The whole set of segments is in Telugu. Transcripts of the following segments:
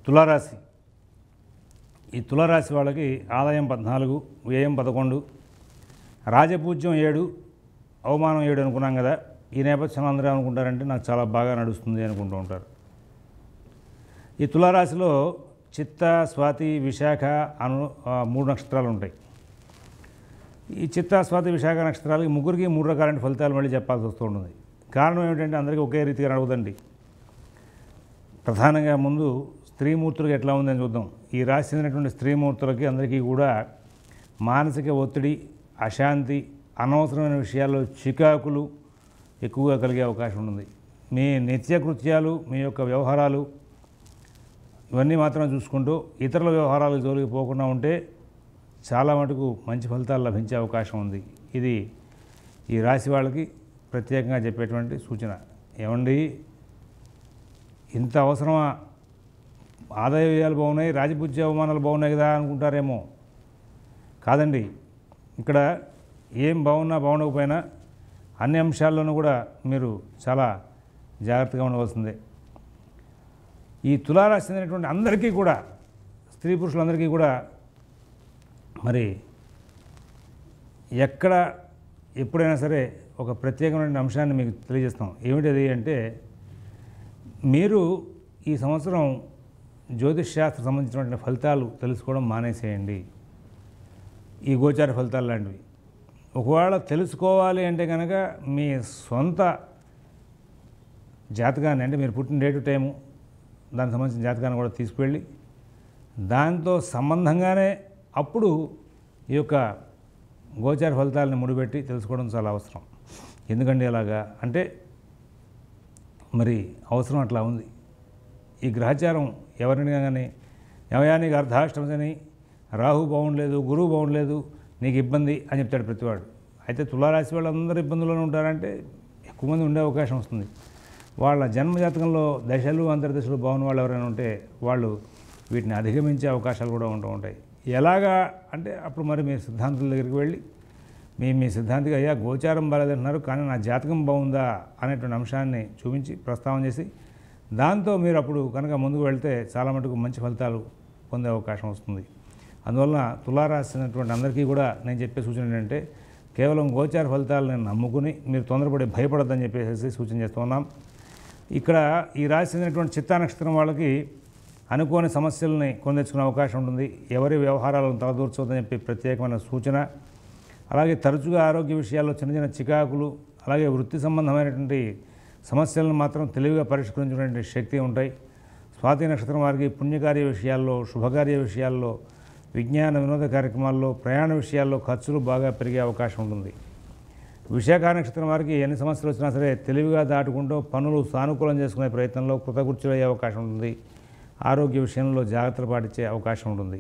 తులారాశి ఈ తులారాశి వాళ్ళకి ఆదాయం పద్నాలుగు వ్యయం పదకొండు రాజపూజ్యం ఏడు అవమానం ఏడు అనుకున్నాం కదా ఈ నేపథ్యంలో అందరూ అనుకుంటారంటే నాకు చాలా బాగా నడుస్తుంది అనుకుంటూ ఉంటారు ఈ తులారాశిలో చిత్త స్వాతి విశాఖ అను ఆ, మూడు నక్షత్రాలు ఉంటాయి ఈ చిత్త స్వాతి విశాఖ నక్షత్రాలకి ముగ్గురికి మూడు రకాలైన ఫలితాలు మళ్ళీ చెప్పాల్సి వస్తూ ఉంటుంది కారణం ఏమిటంటే అందరికీ ఒకే రీతిగా అడగదండి ప్రధానంగా ముందు స్త్రీమూర్తులకు ఎట్లా ఉందని చూద్దాం ఈ రాశి చెందినటువంటి స్త్రీమూర్తులకి అందరికీ కూడా మానసిక ఒత్తిడి అశాంతి అనవసరమైన విషయాల్లో చికాకులు ఎక్కువగా కలిగే అవకాశం ఉంటుంది మీ నిత్యకృత్యాలు మీ యొక్క వ్యవహారాలు ఇవన్నీ మాత్రం చూసుకుంటూ ఇతరుల వ్యవహారాలకు జోలికి పోకుండా ఉంటే చాలా మటుకు మంచి ఫలితాలు లభించే అవకాశం ఉంది ఇది ఈ రాశి వాళ్ళకి ప్రత్యేకంగా చెప్పేటువంటి సూచన ఏమండి ఇంత అవసరమా ఆదాయ వ్యయాలు బాగున్నాయి రాజపూజ్య అవమానాలు బాగున్నాయి కదా అనుకుంటారేమో కాదండి ఇక్కడ ఏం బాగున్నా బాగుండకపోయినా అన్ని అంశాల్లోనూ కూడా మీరు చాలా జాగ్రత్తగా ఉండవలసిందే ఈ తులారాశి చెందినటువంటి అందరికీ కూడా స్త్రీ పురుషులందరికీ కూడా మరి ఎక్కడ ఎప్పుడైనా సరే ఒక ప్రత్యేకమైన అంశాన్ని మీకు తెలియజేస్తాం ఏమిటది అంటే మీరు ఈ సంవత్సరం జ్యోతిష్ శాస్త్ర సంబంధించినటువంటి ఫలితాలు తెలుసుకోవడం మానేసేయండి ఈ గోచార ఫలితాలు లాంటివి ఒకవేళ తెలుసుకోవాలి అంటే కనుక మీ సొంత జాతకాన్ని అంటే మీరు పుట్టిన డేటు టైము దానికి సంబంధించిన జాతకాన్ని కూడా తీసుకువెళ్ళి దాంతో సంబంధంగానే అప్పుడు ఈ యొక్క గోచార ఫలితాలను ముడిపెట్టి తెలుసుకోవడం చాలా అవసరం ఎందుకండి అలాగా అంటే మరి అవసరం అట్లా ఉంది ఈ గ్రహచారం ఎవరిని కానీ యమయానికి అర్ధాష్టమని రాహు బాగుండలేదు గురువు బాగుండలేదు నీకు ఇబ్బంది అని చెప్తాడు ప్రతివాడు అయితే తులారాశి వాళ్ళందరూ ఇబ్బందుల్లోనే ఉంటారంటే ఎక్కువ మంది ఉండే అవకాశం వస్తుంది వాళ్ళ జన్మజాతకంలో దశలు అంతర్దశలు బాగున్న వాళ్ళు ఎవరైనా ఉంటే వాళ్ళు వీటిని అధిగమించే అవకాశాలు కూడా ఉంటూ ఉంటాయి ఎలాగా అంటే అప్పుడు మరి మీ సిద్ధాంతుల దగ్గరికి వెళ్ళి మీ మీ సిద్ధాంతికి అయ్యా గోచారం బాలేదంటున్నారు కానీ నా జాతకం బాగుందా అనేటువంటి అంశాన్ని చూపించి ప్రస్తావన చేసి దాంతో మీరు అప్పుడు కనుక ముందుకు వెళ్తే చాలా మటుకు మంచి ఫలితాలు పొందే అవకాశం వస్తుంది అందువలన తులారాశి చెందినటువంటి అందరికీ కూడా నేను చెప్పే సూచన ఏంటంటే కేవలం గోచార ఫలితాలను నమ్ముకుని మీరు తొందరపడి భయపడొద్దని చెప్పేసి సూచన చేస్తున్నాం ఇక్కడ ఈ రాశి చెందినటువంటి చిత్తా నక్షత్రం వాళ్ళకి అనుకోని సమస్యల్ని కొని తెచ్చుకునే అవకాశం ఉంటుంది ఎవరి వ్యవహారాలను తలదూర్చవద్దని చెప్పి ప్రత్యేకమైన సూచన అలాగే తరచుగా ఆరోగ్య విషయాల్లో చిన్న చిన్న చికాకులు అలాగే వృత్తి సంబంధమైనటువంటి సమస్యలను మాత్రం తెలివిగా పరిష్కరించేటువంటి శక్తి ఉంటాయి స్వాతి నక్షత్రం వారికి పుణ్యకార్య విషయాల్లో శుభకార్య విషయాల్లో విజ్ఞాన వినోద కార్యక్రమాల్లో ప్రయాణ విషయాల్లో ఖర్చులు బాగా పెరిగే అవకాశం ఉంటుంది విశాఖ నక్షత్రం వారికి ఎన్ని సమస్యలు వచ్చినా సరే తెలివిగా దాటుకుంటూ పనులు సానుకూలం చేసుకునే ప్రయత్నంలో కృతకృత్యులయ్యే అవకాశం ఉంటుంది ఆరోగ్య విషయంలో జాగ్రత్తలు పాటించే అవకాశం ఉంటుంది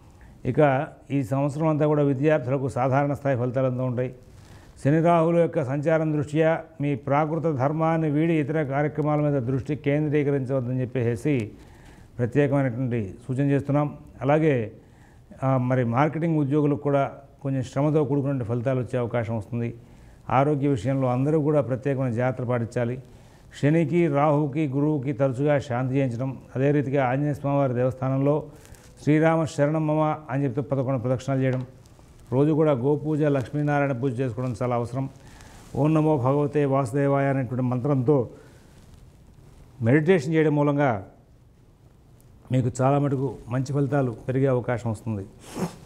ఇక ఈ సంవత్సరం అంతా కూడా విద్యార్థులకు సాధారణ స్థాయి ఫలితాలంతా ఉంటాయి శని రాహుల యొక్క సంచారం దృష్ట్యా మీ ప్రాకృత ధర్మాన్ని వీడి ఇతర కార్యక్రమాల మీద దృష్టి కేంద్రీకరించవద్దని చెప్పేసి ప్రత్యేకమైనటువంటి సూచన చేస్తున్నాం అలాగే ఆ, మరి మార్కెటింగ్ ఉద్యోగులకు కూడా కొంచెం శ్రమతో కూడుకున్న ఫలితాలు వచ్చే అవకాశం వస్తుంది ఆరోగ్య విషయంలో అందరూ కూడా ప్రత్యేకమైన జాగ్రత్తలు పాటించాలి శనికి రాహుకి గురువుకి తరచుగా శాంతి చేయించడం అదే రీతిగా ఆంజనేయ స్వామివారి దేవస్థానంలో శ్రీరామ శరణం మమ అని చెప్తూ పదకొండు ప్రదక్షిణాలు చేయడం రోజు కూడా గోపూజ లక్ష్మీనారాయణ పూజ చేసుకోవడం చాలా అవసరం ఓం నమో భగవతే వాసుదేవాయ అనేటువంటి మంత్రంతో మెడిటేషన్ చేయడం మూలంగా మీకు చాలా మటుకు మంచి ఫలితాలు పెరిగే అవకాశం వస్తుంది